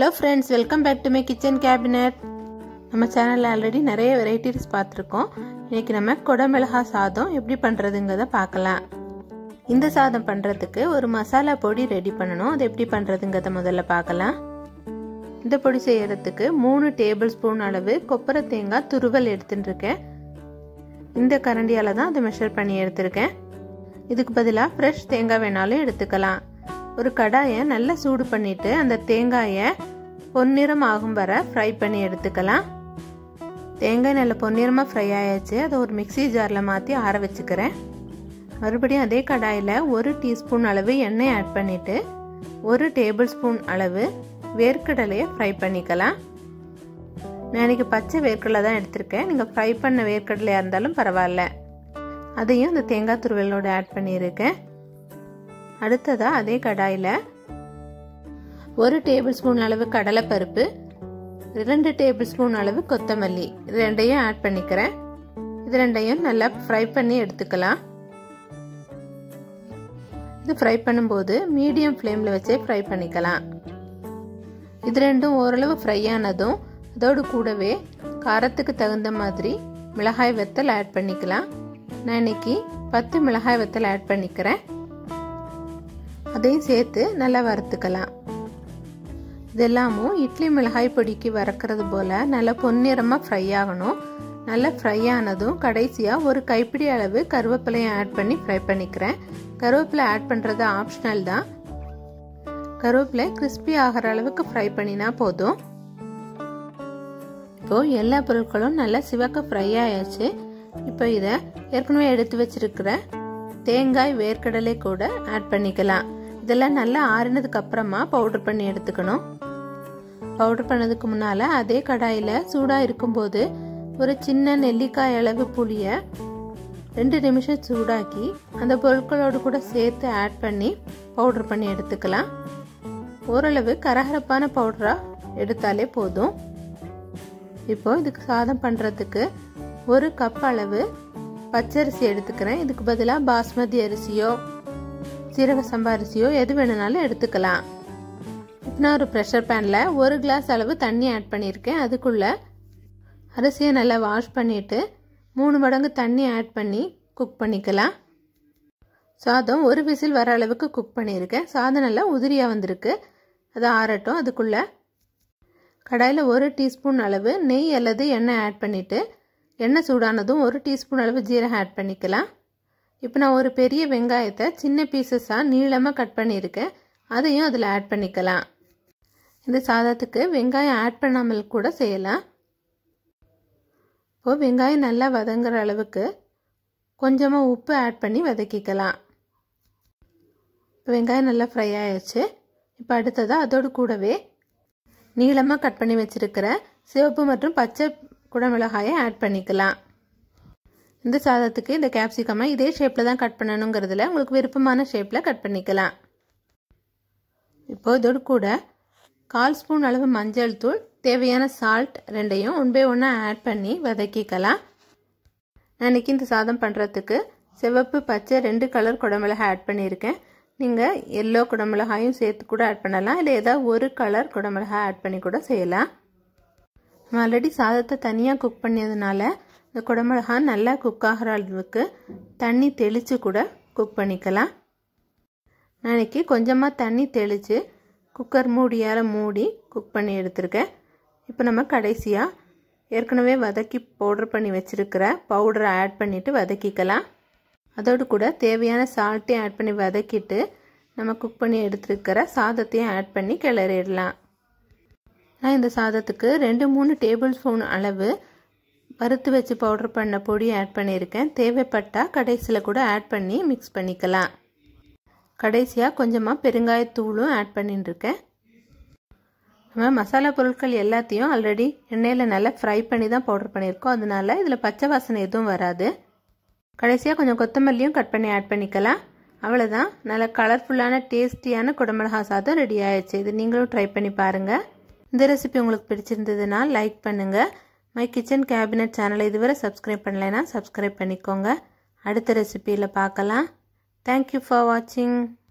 hello friends welcome back to my kitchen cabinet நம்ம சேனலில் already நிறைய வெரைட்டிஸ் பார்த்துருக்கோம் இன்னைக்கு நம்ம குடமிளகா சாதம் எப்படி பண்ணுறதுங்கிறத பார்க்கலாம் இந்த சாதம் பண்ணுறதுக்கு ஒரு மசாலா பொடி ரெடி பண்ணணும் அது எப்படி பண்ணுறதுங்கிறத முதல்ல பார்க்கலாம் இந்த பொடி செய்யறதுக்கு மூணு டேபிள் ஸ்பூன் அளவு கொப்பரை தேங்காய் துருவல் எடுத்துட்டு இருக்கேன் இந்த கரண்டியால் தான் அதை மெஷர் பண்ணி எடுத்திருக்கேன் இதுக்கு பதிலாக ஃப்ரெஷ் தேங்காய் வேணாலும் எடுத்துக்கலாம் ஒரு கடாயை நல்லா சூடு பண்ணிட்டு அந்த தேங்காயை பொன்னிறம் ஆகும் வர ஃப்ரை பண்ணி எடுத்துக்கலாம் தேங்காய் நல்லா பொன்னிறமாக ஃப்ரை ஆயாச்சு அதை ஒரு மிக்சி ஜாரில் மாற்றி ஆற வச்சுக்கிறேன் மறுபடியும் அதே கடாயில் ஒரு டீஸ்பூன் அளவு எண்ணெய் ஆட் பண்ணிவிட்டு ஒரு டேபிள் ஸ்பூன் அளவு வேர்க்கடலையை ஃப்ரை பண்ணிக்கலாம் நான் இன்றைக்கி பச்சை வேர்க்கடலை தான் எடுத்திருக்கேன் நீங்கள் ஃப்ரை பண்ண வேர்க்கடலையாக இருந்தாலும் பரவாயில்ல அதையும் இந்த தேங்காய் துருவலோடு ஆட் பண்ணியிருக்கேன் அடுத்ததாக அதே கடாயில் ஒரு டேபிள் ஸ்பூன் அளவு கடலைப்பருப்பு ரெண்டு டேபிள் ஸ்பூன் அளவு கொத்தமல்லி இது ரெண்டையும் ஆட் பண்ணிக்கிறேன் இது ரெண்டையும் நல்லா ஃப்ரை பண்ணி எடுத்துக்கலாம் இது ஃப்ரை பண்ணும்போது மீடியம் ஃப்ளேமில் வச்சே ஃப்ரை பண்ணிக்கலாம் இது ரெண்டும் ஓரளவு ஃப்ரை ஆனதும் அதோடு கூடவே காரத்துக்கு தகுந்த மாதிரி மிளகாய் வெத்தல் ஆட் பண்ணிக்கலாம் நான் இன்னைக்கு பத்து மிளகாய் வெத்தல் ஆட் பண்ணிக்கிறேன் அதையும் சேர்த்து நல்லா வறுத்துக்கலாம் இதெல்லாமும் இட்லி மிளகாய் பொடிக்கு வறுக்கிறது போல் நல்லா பொன்னிறமாக ஃப்ரை ஆகணும் நல்லா ஃப்ரை ஆனதும் கடைசியாக ஒரு கைப்பிடி அளவு கருவேப்பிலையும் ஆட் பண்ணி ஃப்ரை பண்ணிக்கிறேன் கருவேப்பிலை ஆட் பண்ணுறது ஆப்ஷனல் தான் கருவேப்பிலை கிறிஸ்பி ஆகிற அளவுக்கு ஃப்ரை பண்ணினா போதும் இப்போது எல்லா பொருட்களும் நல்லா சிவக்க ஃப்ரை ஆயாச்சு இப்போ இதை ஏற்கனவே எடுத்து வச்சிருக்கிற தேங்காய் வேர்க்கடலை கூட ஆட் பண்ணிக்கலாம் இதெல்லாம் நல்லா ஆறினதுக்கு அப்புறமா பவுடர் பண்ணி எடுத்துக்கணும் பவுடர் பண்ணதுக்கு முன்னால் அதே கடாயில் சூடாக இருக்கும்போது ஒரு சின்ன நெல்லிக்காய் அளவு புளியை ரெண்டு நிமிஷம் சூடாக்கி அந்த பொருட்களோடு கூட சேர்த்து ஆட் பண்ணி பவுடர் பண்ணி எடுத்துக்கலாம் ஓரளவு கரகரப்பான பவுடராக எடுத்தாலே போதும் இப்போ இதுக்கு சாதம் பண்ணுறதுக்கு ஒரு கப் அளவு பச்சரிசி எடுத்துக்கிறேன் இதுக்கு பதிலாக பாஸ்மதி அரிசியோ சீரக சம்பா அரிசியோ எது வேணுனாலும் எடுத்துக்கலாம் இப்போ நான் ஒரு ப்ரெஷர் பேனில் ஒரு கிளாஸ் அளவு தண்ணி ஆட் பண்ணியிருக்கேன் அதுக்குள்ளே அரிசியை நல்லா வாஷ் பண்ணிவிட்டு மூணு மடங்கு தண்ணி ஆட் பண்ணி குக் பண்ணிக்கலாம் சாதம் ஒரு விசில் வர அளவுக்கு குக் பண்ணியிருக்கேன் சாதம் நல்லா உதிரியாக வந்திருக்கு அது ஆறட்டும் அதுக்குள்ளே கடாயில் ஒரு டீஸ்பூன் அளவு நெய் அல்லது எண்ணெய் ஆட் பண்ணிவிட்டு எண்ணெய் சூடானதும் ஒரு டீஸ்பூன் அளவு ஜீரகம் ஆட் பண்ணிக்கலாம் இப்போ நான் ஒரு பெரிய வெங்காயத்தை சின்ன பீசஸாக நீளமாக கட் பண்ணியிருக்கேன் அதையும் அதில் ஆட் பண்ணிக்கலாம் இந்த சாதத்துக்கு வெங்காயம் ஆட் பண்ணாமல் கூட செய்யலாம் இப்போது வெங்காயம் நல்லா வதங்குற அளவுக்கு கொஞ்சமாக உப்பு ஆட் பண்ணி வதக்கிக்கலாம் இப்போ வெங்காயம் நல்லா ஃப்ரை ஆயிடுச்சு இப்போ அடுத்ததாக அதோடு கூடவே நீளமாக கட் பண்ணி வச்சுருக்கிற சிவப்பு மற்றும் பச்சை குடமிளகாயை ஆட் பண்ணிக்கலாம் இந்த சாதத்துக்கு இந்த கேப்சிகமை இதே ஷேப்பில் தான் கட் பண்ணணுங்கிறதுல உங்களுக்கு விருப்பமான ஷேப்பில் கட் பண்ணிக்கலாம் இப்போ இதோடு கூட கால் ஸ்பூன் அளவு மஞ்சள் தூள் தேவையான சால்ட் ரெண்டையும் ஒன் பை ஒன்னாக ஆட் பண்ணி வதக்கிக்கலாம் நான் இன்றைக்கி இந்த சாதம் பண்ணுறதுக்கு சிவப்பு பச்சை ரெண்டு கலர் குடமிளகாய் ஆட் பண்ணியிருக்கேன் நீங்கள் எல்லோ குடமிளகாயும் சேர்த்து கூட ஆட் பண்ணலாம் இல்லை ஏதாவது ஒரு கலர் குடமிளகாய் ஆட் பண்ணி கூட செய்யலாம் நம்ம ஆல்ரெடி சாதத்தை தனியாக குக் பண்ணியதுனால இந்த குடமிளகா நல்லா குக் ஆகிற அளவுக்கு தண்ணி தெளித்து கூட குக் பண்ணிக்கலாம் நான் இன்றைக்கி கொஞ்சமாக தண்ணி தெளித்து குக்கர் மூடியால் மூடி குக் பண்ணி எடுத்திருக்கேன் இப்போ நம்ம கடைசியாக ஏற்கனவே வதக்கி பவுடர் பண்ணி வச்சுருக்கிற பவுடரை ஆட் பண்ணிவிட்டு வதக்கிக்கலாம் அதோடு கூட தேவையான சால்ட்டையும் ஆட் பண்ணி வதக்கிட்டு நம்ம குக் பண்ணி எடுத்துருக்கிற சாதத்தையும் ஆட் பண்ணி கிளறிடலாம் நான் இந்த சாதத்துக்கு ரெண்டு மூணு டேபிள் ஸ்பூன் அளவு வறுத்து வச்சு பவுடர் பண்ண பொடி ஆட் பண்ணியிருக்கேன் தேவைப்பட்டால் கடைசியில் கூட ஆட் பண்ணி மிக்ஸ் பண்ணிக்கலாம் கடைசியாக கொஞ்சமாக பெருங்காயத்தூளும் ஆட் பண்ணிட்டுருக்கேன் நம்ம மசாலா பொருட்கள் எல்லாத்தையும் ஆல்ரெடி எண்ணெயில் நல்லா ஃப்ரை பண்ணி தான் பவுடர் பண்ணியிருக்கோம் அதனால இதில் பச்சை வாசனை எதுவும் வராது கடைசியாக கொஞ்சம் கொத்தமல்லியும் கட் பண்ணி ஆட் பண்ணிக்கலாம் அவ்வளோதான் நல்ல கலர்ஃபுல்லான டேஸ்டியான குடமிளகா சாதம் ரெடி ஆயிடுச்சு இது நீங்களும் ட்ரை பண்ணி பாருங்கள் இந்த ரெசிபி உங்களுக்கு பிடிச்சிருந்ததுன்னா லைக் பண்ணுங்கள் மை கிச்சன் கேபினட் சேனலை இதுவரை சப்ஸ்கிரைப் பண்ணலைன்னா சப்ஸ்கிரைப் பண்ணிக்கோங்க அடுத்த ரெசிபியில் பார்க்கலாம் தேங்க்யூ ஃபார் வாட்சிங்